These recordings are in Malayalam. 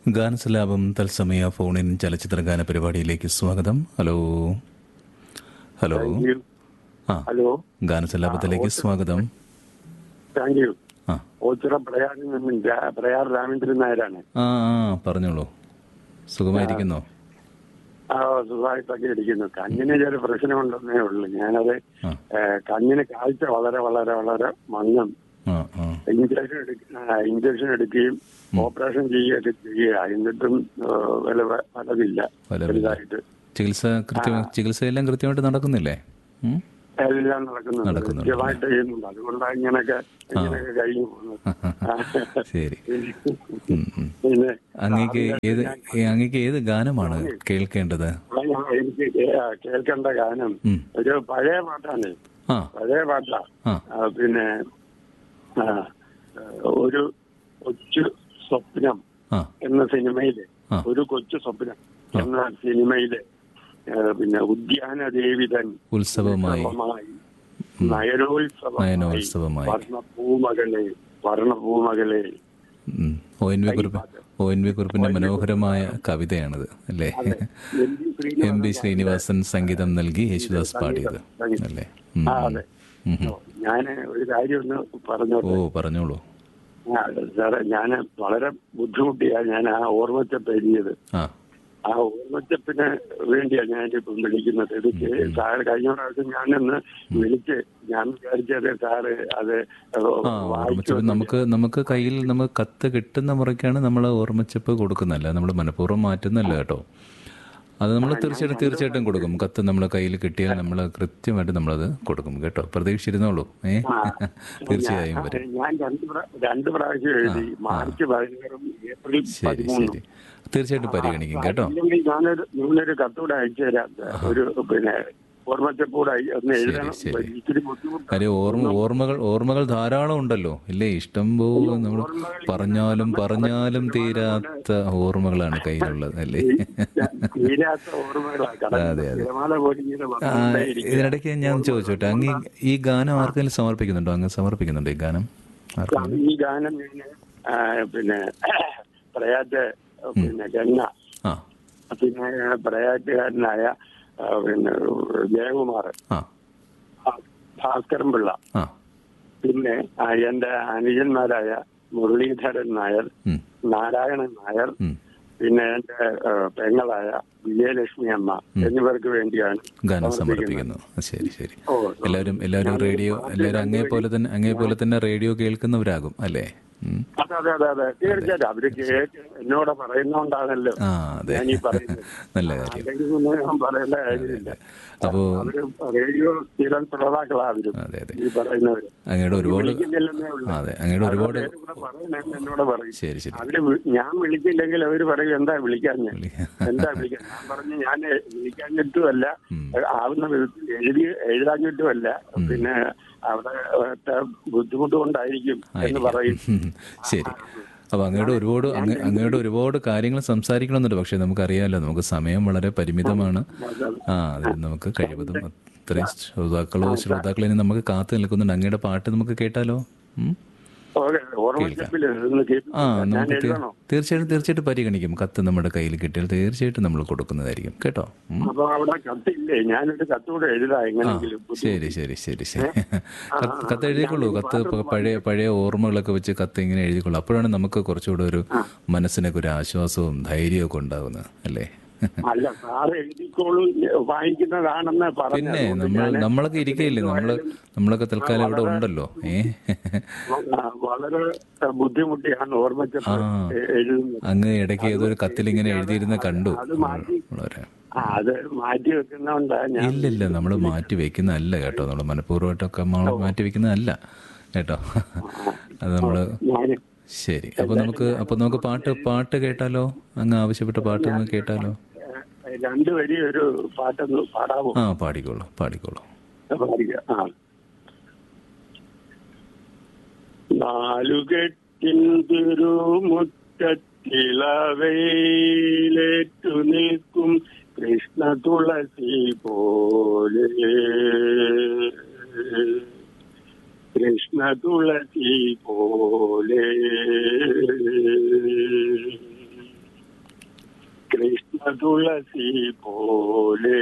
ഗാനസലാപം തത്സമയ ഫോണിൻ ചലച്ചിത്ര ഗാന പരിപാടിയിലേക്ക് സ്വാഗതം ഹലോ ഹലോ താങ്ക് യു ആ ഹലോ ഗാനസലാപത്തിലേക്ക് സ്വാഗതം താങ്ക് യു ആ ഓച്ചിറ പ്രയാറിൽ നിന്നും രാ- പ്രയാർ രാമേന്ദ്രൻ നായരാണ് ആ ആ പറഞ്ഞോളൂ സുഖമായിരിക്കുന്നോ ആ സുഖമായിട്ടൊക്കെ ഇരിക്കുന്നു കണ്ണിന് ചെറിയ പ്രശ്നമുണ്ടെന്നേ ഉള്ളൂ ഞാനത് ആ ഏ, കണ്ണിന് കാഴ്ച വളരെ വളരെ വളരെ മങ്ങും ആ ആ ഇഞ്ചക്ഷൻ എടുക്ക ഇഞ്ചക്ഷൻ എടുക്കുകയും ഓപ്പറേഷൻ ചെയ്യുകയൊക്കെ ചെയ്യുക എന്നിട്ടും ഏ, വില ഫലമില്ല ഫലമില്ല. വലുതായിട്ട് ചികിത്സ കൃത്യ ചികിത്സയെല്ലാം കൃത്യമായിട്ട് നടക്കുന്നില്ലേ ഉം? എല്ലാം നടക്കുന്നുണ്ട് നടക്കുന്നുണ്ട്. കൃത്യമായിട്ട് ചെയ്യുന്നുണ്ട് അതുകൊണ്ടാണ് ഇങ്ങനെയൊക്കെ ഇങ്ങനെയൊക്കെ കഴിഞ്ഞു പോകുന്നത് ശരി ഉം, ഉം. പിന്നെ അങ്ങേക്ക് ഏത് ഏ, അങ്ങേക്ക് ഏത് ഗാനമാണ് കേൾക്കേണ്ടത് ഞാൻ എനിക്ക് കേ- കേൾക്കേണ്ട ഗാനം ഉം. ഒരു പഴയ പാട്ടാണ് ആ പഴയ പാട്ടാ ആ ആ, പിന്നെ ആ, ഒരു കൊച്ചു സ്വപ്നം ആ എന്ന സിനിമയില് ആ. ഒരു കൊച്ചു സ്വപ്നം എന്ന സിനിമയില് ആ, പിന്നെ ഉദ്യാന ദേവിതൻ ഉത്സവമായി ഉത്സവമായി നയനോത്സവമായി നയനോത്സവമായി. വർണ്ണപൂമകളെ വർണ്ണപൂമകളെ ഉം. O N V Kurup O N V കുറിപ്പിന്റെ മനോഹരമായ കവിതയാണിത് അല്ലേ M G Sreenivasan M B Sreenivasan സംഗീതം നൽകി യേശുദാസ് പാടിയത് അല്ലേ ഉം, ആ, ഉം. അതെ. ഉം, ഉം. ഞാന് ഒരു കാര്യം ഒന്ന് പറഞ്ഞോട്ടെ ഓ പറഞ്ഞോളൂ ആ, സാറേ ഞാൻ വളരെ ബുദ്ധിമുട്ടിയാ ഞാൻ ആ ഓർമ്മച്ചപ്പ് എഴുതിയത് ആ ആ ഓർമ്മച്ചപ്പിന് വേണ്ടിയാ ഞാൻ ഇപ്പം വിളിക്കുന്നത് ഇത് കേ- സാറ് കഴിഞ്ഞ പ്രാവശ്യം ഞാനൊന്ന് വിളിച്ച് ഞാൻ വിചാരിച്ചത് സാറ് അത് ആ ഓർമ്മച്ചപ്പ് നമുക്ക് നമുക്ക് കയ്യിൽ നമുക്ക് കത്ത് കിട്ടുന്ന മുറയ്ക്കാണ് നമ്മൾ ഓർമ്മച്ചപ്പ് കൊടുക്കുന്നതല്ല നമ്മൾ മനഃപൂർവ്വം മാറ്റുന്നല്ല കേട്ടോ അത് നമ്മൾ തീർച്ചയായിട്ടും തീർച്ചയായിട്ടും കൊടുക്കും കത്ത് നമ്മളെ കയ്യിൽ കിട്ടിയാൽ നമ്മൾ കൃത്യമായിട്ട് നമ്മളത് കൊടുക്കും കേട്ടോ പ്രതീക്ഷിച്ചിരുന്നോളൂ ഏ തീർച്ചയായും വരും ഞാൻ രണ്ട് പ്രാ- രണ്ട് പ്രാവശ്യം എഴുതി മാർച്ച് പതിനാറും ഏപ്രിൽ ശരി പതിമൂന്നും ശരി തീർച്ചയായിട്ടും പരിഗണിക്കും കേട്ടോ ഇല്ലെങ്കിൽ ഞാനൊരു ഞാനൊരു കത്തൂടെ അയച്ചു തരാം ഒരു പിന്നെ ഓർമ്മച്ചപ്പൂടെ ഒന്ന് എഴുതണം ശരി. ഇച്ചിരി ബുദ്ധിമുട്ട് കാര്യം ഓർമ്മ ഓർമ്മകൾ ഓർമ്മകൾ ധാരാളം ഉണ്ടല്ലോ ഇല്ലേ ഇഷ്ടം പോലെ നമ്മൾ പറഞ്ഞാലും പറഞ്ഞാലും തീരാത്ത ഓർമ്മകളാണ് കയ്യിലുള്ളത് അല്ലേ തീരാത്ത ഓർമ്മകളാണ് അതെ, അതെ. തിരമാല പോലെ ഇങ്ങനെ ആ, വന്നുകൊണ്ടേയിരിക്കും. ഇതിനിടയ്ക്ക് ഞാൻ ചോദിച്ചോട്ടെ അങ്ങ് ഈ- ഈ ഗാനം ആർക്കെങ്കിലും സമർപ്പിക്കുന്നുണ്ടോ അങ്ങ് സമർപ്പിക്കുന്നുണ്ടോ ഈ ഗാനം ആർക്കെങ്കിലും ഈ ഗാനം ഞാൻ ആ, പിന്നെ പ്രയാറ്റ് പിന്നെ ഗംഗ ആ പിന്നെ പ്രയാറ്റുകാരനായ ആ, പിന്നെ ജയകുമാർ ആ ഭാസ്കരൻ പിള്ള ആ പിന്നെ ആ, എന്റെ അനുജന്മാരായ മുരളീധരൻ നായർ ഉം, നാരായണൻ നായർ ഉം. പിന്നെ എന്റെ ആ, പെങ്ങളായ വിജയലക്ഷ്മി അമ്മ എന്നിവർക്ക് വേണ്ടിയാണ് ഗാനം സമർപ്പിക്കുന്നു ശരി ശരി ഓ, എല്ലാവരും എല്ലാവരും റേഡിയോ എല്ലാവരും അങ്ങേ പോലെ തന്നെ അങ്ങേ പോലെ തന്നെ റേഡിയോ കേൾക്കുന്നവരാകും അല്ലേ ഉം. അതെ അതെ അതെ അതെ തീർച്ചയായിട്ടും അവര് കേട്ട് എന്നോട് പറയുന്നോണ്ടാണല്ലോ ആ അതെ ഞാൻ ഈ പറയുന്നത് നല്ല കാര്യം അല്ലെങ്കിൽ ഒന്നും ഞാൻ പറയേണ്ട കാര്യമില്ല അപ്പോ അവര് റേഡിയോ സ്ഥിരം ശ്രോതാക്കളാ അവരും അതെ അതെ ഈ പറയുന്നവര് അങ്ങയുടെ ഒരുപാട് വിളിക്കുന്നില്ലെന്നേ ഉള്ളൂ അതെ അങ്ങയുടെ ഒരുപാട് പേര് കൂടെ പറയണമെന്ന് എന്നോട് പറയും ശരി ശരി അവര് വി- ഞാൻ വിളിച്ചില്ലെങ്കിൽ അവര് പറയും എന്താ വിളിക്കാൻ ഞാൻ വിളി- എന്താ വിളിക്കാൻ ഞാൻ പറഞ്ഞു ഞാൻ വിളിക്കാഞ്ഞിട്ടുമല്ല ഉം. ആവുന്ന വിധത്തിൽ എഴുതി എഴുതാഞ്ഞിട്ടുമല്ല പിന്നെ അവിടെ ഒറ്റ ബുദ്ധിമുട്ട് കൊണ്ടായിരിക്കും എന്ന് പറയും ഉം. ശരി അപ്പൊ അങ്ങയുടെ ഒരുപാട് അങ്ങ അങ്ങയുടെ ഒരുപാട് കാര്യങ്ങൾ സംസാരിക്കണമെന്നുണ്ട് പക്ഷെ നമുക്കറിയാമല്ലോ നമുക്ക് സമയം വളരെ പരിമിതമാണ് ആ അതിൽ നമുക്ക് കഴിവതും അത്രയും ശ്രോതാക്കളോ ശ്രോതാക്കളോ ഇനി നമുക്ക് കാത്തു നിൽക്കുന്നുണ്ട് അങ്ങയുടെ പാട്ട് നമുക്ക് കേട്ടാലോ ഉം? ഓക്കെ ഓർമ്മച്ചപ്പിൽ നിന്ന് കേൾപ്പിച്ചു. ആ ഞാൻ നമുക്ക് തീ- എഴുതണോ തീർച്ചയായിട്ടും തീർച്ചയായിട്ടും പരിഗണിക്കും കത്ത് നമ്മുടെ കയ്യിൽ കിട്ടിയാൽ തീർച്ചയായിട്ടും നമ്മൾ കൊടുക്കുന്നതായിരിക്കും കേട്ടോ ഉം. അപ്പൊ അവിടെ കത്തില്ലേ ഞാനൊരു കത്തൂടെ എഴുതാം എങ്ങനെയെങ്കിലും ശരി ശരി ശരി ശരി കത്ത് കത്ത് എഴുതിക്കൊള്ളൂ കത്ത് പ- പഴയ പഴയ ഓർമ്മകളൊക്കെ വെച്ച് കത്ത് ഇങ്ങനെ എഴുതിക്കൊള്ളൂ അപ്പോഴാണ് നമുക്ക് കുറച്ചുകൂടെ ഒരു മനസ്സിനൊക്കെ ഒരു ആശ്വാസവും ധൈര്യവും ഒക്കെ ഉണ്ടാകുന്നത് അല്ലേ അല്ല സാറ് എഴുതിക്കോളൂ വായിക്കുന്നതാണെന്ന് പറഞ്ഞു പിന്നെ നമ്മൾ നമ്മളൊക്കെ ഇരിക്കയില്ലേ നമ്മള് നമ്മളൊക്കെ തൽക്കാലം ഇവിടെ ഉണ്ടല്ലോ ഏ വളരെ ബുദ്ധിമുട്ടിയാണ് ഓർമ്മച്ചപ്പ് ആ. എ- എഴുതുന്നത് അങ്ങ് ഇടയ്ക്ക് ഏതൊരു കത്തിൽ ഇങ്ങനെ എഴുതിയിരുന്ന കണ്ടു അത് മാറ്റി വളരെ ആ, അത് മാറ്റി വെക്കുന്നോണ്ടാ ഞാൻ ഇല്ലില്ല നമ്മൾ മാറ്റി വെക്കുന്നതല്ല കേട്ടോ നമ്മൾ മനഃപൂർവ്വമായിട്ടൊക്കെ നമ്മൾ മാറ്റി വെക്കുന്നതല്ല കേട്ടോ അത് നമ്മള് ഞാൻ ശരി അപ്പൊ നമുക്ക് അപ്പൊ നമുക്ക് പാട്ട് പാട്ട് കേട്ടാലോ അങ്ങ് ആവശ്യപ്പെട്ട പാട്ട് ഒന്ന് കേട്ടാലോ രണ്ടു വരി ഒരു പാട്ടൊന്ന് പാടാമോ ആ പാടിക്കോളൂ പാടിക്കോളൂ പാടിക്കാം ആ നാലുകെട്ടിൻ തിരുമുറ്റത്തിളവയിലേറ്റു നിൽക്കും കൃഷ്ണ തുളസി പോലെ കൃഷ്ണ തുളസി പോലെ തുളസി പോലെ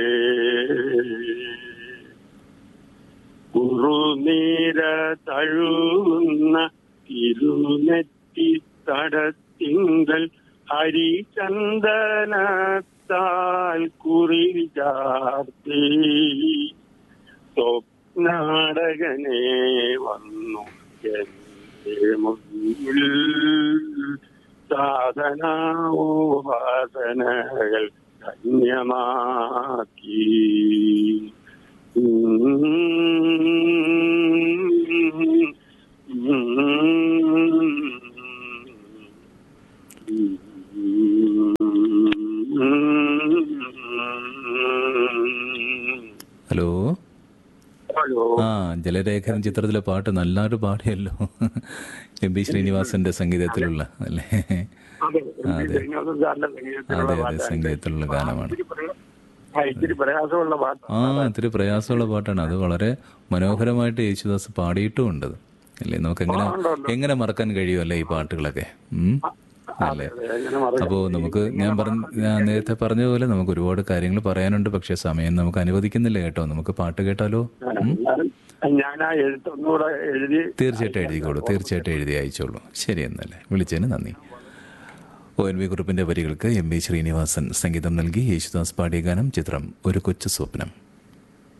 കുറുനീര തഴുന്ന തിരുനെറ്റി തടത്തിങ്കൽ ഹരിചന്ദനത്താൽ കുറി ചാർത്തി സ്വപ്നാടകനെ വന്നു എന്റെ മുന്നിൽ സാധനാോപാസനകൾ ധന്യമാക്കി ഹലോ ഹലോ ആ ജലരേഖൻ ചിത്രത്തിലെ പാട്ട് നല്ലൊരു പാടിയല്ലോ എം പി ശ്രീനിവാസന്റെ സംഗീതത്തിലുള്ള അല്ലേ അതെ ശ്രീനിവാസൻ സാറിന്റെ സംഗീതത്തിലുള്ള അതെ അതെ പാട്ടാണ്. സംഗീതത്തിലുള്ള ഗാനമാണ് ഇത്തിരി പ്രയാ- ആ, ഇത്തിരി പ്രയാസമുള്ള പാട്ട് ആ ഇത്തിരി പ്രയാസമുള്ള പാട്ടാണ് അത് വളരെ മനോഹരമായിട്ട് യേശുദാസ് പാടിയിട്ടുമുണ്ട് അത്. അല്ലേ നമുക്ക് എങ്ങനെ എങ്ങനെ മറക്കാൻ കഴിയുമല്ലേ ഈ പാട്ടുകളൊക്കെ ഉം? അല്ലേ എങ്ങനെ മറക്കും അപ്പോൾ നമുക്ക് ഞാൻ പറഞ്ഞ ഞാൻ നേരത്തെ പറഞ്ഞ പോലെ നമുക്ക് ഒരുപാട് കാര്യങ്ങൾ പറയാനുണ്ട് പക്ഷേ സമയം നമുക്ക് അനുവദിക്കുന്നില്ല കേട്ടോ നമുക്ക് പാട്ട് കേട്ടാലോ ഉം? ഞാൻ ആ എഴുത്തൊന്നുകൂടെ എഴുതി തീർച്ചയായിട്ടും എഴുതിക്കോളൂ തീർച്ചയായിട്ടും എഴുതി അയച്ചോളൂ ശരി എന്നല്ലേ വിളിച്ചതിന് നന്ദി ഒ എൻ വി കുറുപ്പിന്റെ വരികൾക്ക് എം വി ശ്രീനിവാസൻ സംഗീതം നൽകി യേശുദാസ് പാടിയ ഗാനം ചിത്രം ഒരു കൊച്ചു സ്വപ്നം